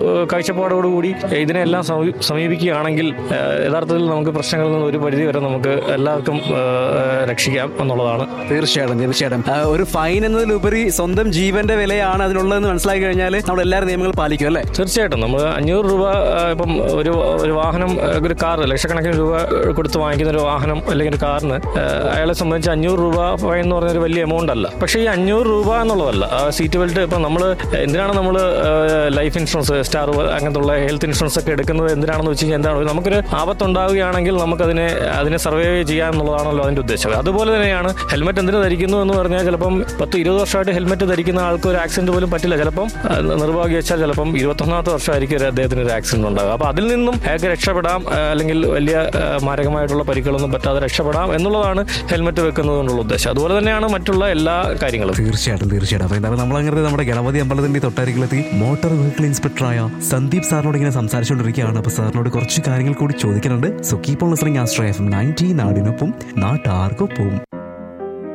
ഏഹ്, കാഴ്ചപ്പാടോടുകൂടി ഇതിനെല്ലാം സമീ- സമീപിക്കുകയാണെങ്കിൽ ഏഹ്, യഥാർത്ഥത്തിൽ നമുക്ക് പ്രശ്നങ്ങളിൽ നിന്ന് ഒരു പരിധി വരെ നമുക്ക് എല്ലാവർക്കും ഏഹ്, രക്ഷിക്കാം എന്നുള്ളതാണ് തീർച്ചയായിട്ടും തീർച്ചയായിട്ടും ആ, ഒരു ഫൈൻ എന്നതിലുപരി സ്വന്തം ജീവന്റെ വിലയാണ് അതിനുള്ളതെന്ന് മനസ്സിലാക്കി കഴിഞ്ഞാൽ നമ്മൾ എല്ലാവരും നിയമങ്ങൾ പാലിക്കും അല്ലേ തീർച്ചയായിട്ടും നമ്മൾ അഞ്ഞൂറ് രൂപ ആ, ഇപ്പം ഒരു ഒരു വാഹനം ആ, ഒരു കാർ ലക്ഷക്കണക്കിന് രൂപ കൊടുത്ത് വാങ്ങിക്കുന്ന ഒരു വാഹനം അല്ലെങ്കിൽ ഒരു കാറിന് ആ, അയാളെ സംബന്ധിച്ച് അഞ്ഞൂറ് രൂപ ഫൈൻ എന്ന് പറഞ്ഞ ഒരു വലിയ എമൗണ്ട് അല്ല പക്ഷേ ഈ അഞ്ഞൂറ് രൂപ എന്നുള്ളതല്ല ആ സീറ്റ് ബെൽറ്റ് ഇപ്പം നമ്മൾ എന്തിനാണ് നമ്മൾ ലൈഫ് ഇൻഷുറൻസ് സ്റ്റാർ അങ്ങനത്തുള്ള ഹെൽത്ത് ഇൻഷുറൻസ് ഒക്കെ എടുക്കുന്നത് എന്തിനാണെന്ന് വെച്ച് കഴിഞ്ഞാൽ എന്താണ് നമുക്കൊരു ആപത്തുണ്ടാവുകയാണെങ്കിൽ നമുക്കതിനെ അതിനെ സർവൈവ് ചെയ്യാം എന്നുള്ളതാണല്ലോ അതിന്റെ ഉദ്ദേശം അതുപോലെ തന്നെയാണ് ഹെൽമെറ്റ് എന്തിനു ധരിക്കുന്നു എന്ന് പറഞ്ഞാൽ ചിലപ്പം പത്ത് ഇരുപത് വർഷമായിട്ട് ഹെൽമെറ്റ് ധരിക്കുന്ന ആൾക്ക് ഒരു ആക്സിഡന്റ് പോലും പറ്റില്ല ചിലപ്പം ആ, നിർഭാഗ്യവശാൽ ചിലപ്പം ഇരുപത്തൊന്നാമത്തെ വർഷമായിരിക്കും ഒരു അദ്ദേഹത്തിന് ഒരു ആക്സിഡന്റ് ഉണ്ടാകുക അപ്പൊ അതിൽ നിന്നും അയാൾക്ക് രക്ഷപ്പെടാം ആ, അല്ലെങ്കിൽ വലിയ ആ, മാരകമായിട്ടുള്ള പരിക്കുകളൊന്നും പറ്റാതെ രക്ഷപ്പെടാം എന്നുള്ളതാണ് ഹെൽമെറ്റ് വെക്കുന്നത് കൊണ്ടുള്ള ഉദ്ദേശം അതുപോലെ തന്നെയാണ് മറ്റുള്ള എല്ലാ കാര്യങ്ങളും തീർച്ചയായിട്ടും തീർച്ചയായിട്ടും അപ്പൊ എന്തായാലും നമ്മൾ അങ്ങനെ നമ്മുടെ ഗണപതി അമ്പലത്തിന്റെ തൊട്ടരികിലെത്തി മോട്ടോർ വെഹിക്കിൾ ഇൻസ്പെക്ടറായ സന്ദീപ് സാറിനോട് ഇങ്ങനെ സംസാരിച്ചുകൊണ്ടിരിക്കുകയാണ് അപ്പൊ സാറിനോട് കുറച്ച് കാര്യങ്ങൾ കൂടി ചോദിക്കുന്നുണ്ട് so keep on listening Astro F ninety നാടിനൊപ്പം നാട്ടാർക്കൊപ്പം